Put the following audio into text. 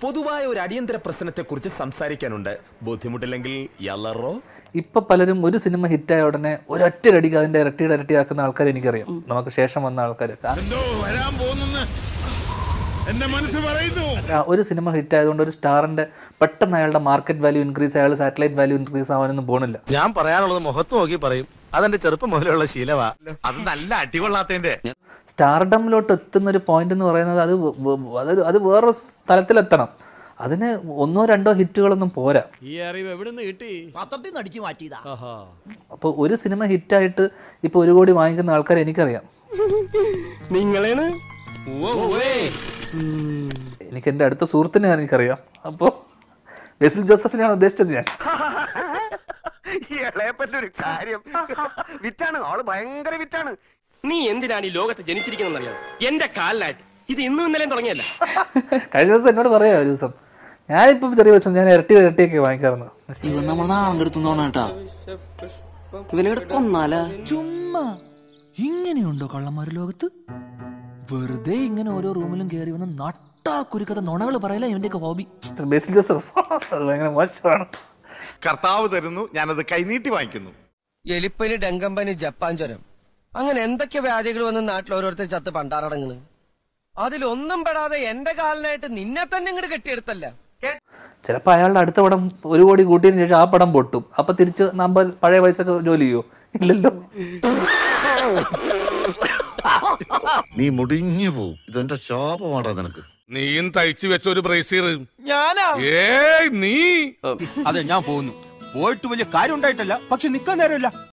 പൊതുവായ ഒരു അടിയന്തര പ്രശ്നത്തെ കുറിച്ച് സംസാരിക്കാനുണ്ട് ബുദ്ധിമുട്ടില്ലെങ്കിൽ യല്ലറോ ഇപ്പൊ പലരും ഒരു സിനിമ ഹിറ്റായ ഉടനെ ഒരൊറ്റ അടിക്ക് അതിന്റെ ഇരട്ടിയുടെ ഇരട്ടിയാക്കുന്ന ആൾക്കാർ എനിക്കറിയാം നമുക്ക് ശേഷം വന്ന ആൾക്കാർ എന്തോ വരാൻ പോകുന്നെന്ന് എന്റെ മനസ്സ് പറയുന്നു ഒരു സിനിമ ഹിറ്റ് ആയതുകൊണ്ട് ഒരു സ്റ്റാറിന്റെ പെട്ടെന്ന് അയാളുടെ മാർക്കറ്റ് വാല്യൂ ഇൻക്രീസ് അയാൾ സാറ്റലൈറ്റ് വാല്യൂ ഇൻക്രീസ് ആവാനൊന്നും പോണില്ല ഞാൻ പറയാനുള്ളത് മുഖത്ത് നോക്കി പറയും അതെന്റെ ചെറുപ്പം മുതലുള്ള ശീലവാ അത് നല്ല അടികൊള്ളാത്തതിന്റെ സ്റ്റാർഡമിലോട്ട് എത്തുന്ന ഒരു പോയിന്റ് എന്ന് പറയുന്നത് അത് വ- വ- അതൊരു അത് വേറെ സ്ഥലത്തിലെത്തണം അതിന് ഒന്നോ രണ്ടോ ഹിറ്റുകളൊന്നും പോരാ ഈ അറിവ് എവിടുന്ന് കിട്ടി പത്രത്തിൽ നിന്ന് അടിച്ചു മാറ്റിയതാ ആഹാ അപ്പോൾ ഒരു സിനിമ ഹിറ്റായിട്ട് ഇപ്പോൾ ഒരു കോടി വാങ്ങിക്കുന്ന ആൾക്കാരെ എനിക്കറിയാം നിങ്ങളേണ് എനിക്ക് എൻ്റെ അടുത്ത സുഹൃത്തിനെ എനിക്കറിയാം അപ്പോൾ ബെസിൽ ജോസഫിനെയാണ് ഉദ്ദേശിച്ചത് ഞാൻ ഇളയപ്പറ്റൊരു കാര്യം വിറ്റാണ് ആള് ഭയങ്കര വിറ്റാണ് നീ എന്തിനാണ് ഈ ലോകത്ത് ജനിച്ചിരിക്കുന്നറിയാം എന്റെ കാലിലായിട്ട് ഇത് ഇന്നും ഇന്നലെയും തുടങ്ങിയല്ല കഴിഞ്ഞ ദിവസം എന്നോട് പറയാം ഒരു ദിവസം ഞാനിപ്പം ചെറിയ ദിവസം ഞാൻ ഇരട്ടി ഇരട്ടിയൊക്കെ വാങ്ങിക്കാറുണ്ട് ഇവൻ നമ്മൾ നാണം കെടുത്തുന്നോണ കേട്ടാ ഇവനെ കൊന്നാലാ ചുമ്മാ ഇങ്ങനെയുണ്ടോ കള്ളന്മാര് ലോകത്ത് വെറുതെ ഇങ്ങനെ ഓരോ റൂമിലും കയറി വന്ന് നട്ടാ കുരുക്കഥ നുണകൾ പറയല ഇവന്റെയൊക്കെ ഹോബി ബേസിൽ ജോസഫ് അത് ഭയങ്കര മോശമാണ് കർത്താവ് തരുന്നു ഞാനത് കൈനീട്ടി വാങ്ങിക്കുന്നു എലിപ്പനി ഡെങ്കമ്പനി ജപ്പാൻ ജ്വരം അങ്ങനെ എന്തൊക്കെ വ്യാധികൾ വന്ന് നാട്ടിൽ ഓരോരുത്തർ ചത്ത് പണ്ടാറടങ്ങണ് അതിലൊന്നും പെടാതെ എന്റെ കാലിനായിട്ട് നിന്നെ തന്നെ ഇങ്ങോട്ട് കെട്ടിയെടുത്തല്ല ചിലപ്പോൾ അയാളുടെ അടുത്ത പടം ഒരു കോടി കൂട്ടിയതിന് ശേഷം ആ പടം പൊട്ടും അപ്പൊ തിരിച്ച് നമ്മൾ പഴയ പൈസക്ക് ജോലി ചെയ്യോ ഇല്ലല്ലോ നീ മുടിഞ്ഞു പോവും ഇതെന്റെ ശാപമാടാ നിനക്ക് നീയും തയ്ച്ചു വെച്ച ഒരു ബ്രേസീർ ഞാനാ ഏയ് നീ അതെ ഞാൻ പോകുന്നു പോയിട്ട് വലിയ കാര്യം ഉണ്ടായിട്ടല്ല പക്ഷെ നിക്കാൻ നേരമില്ല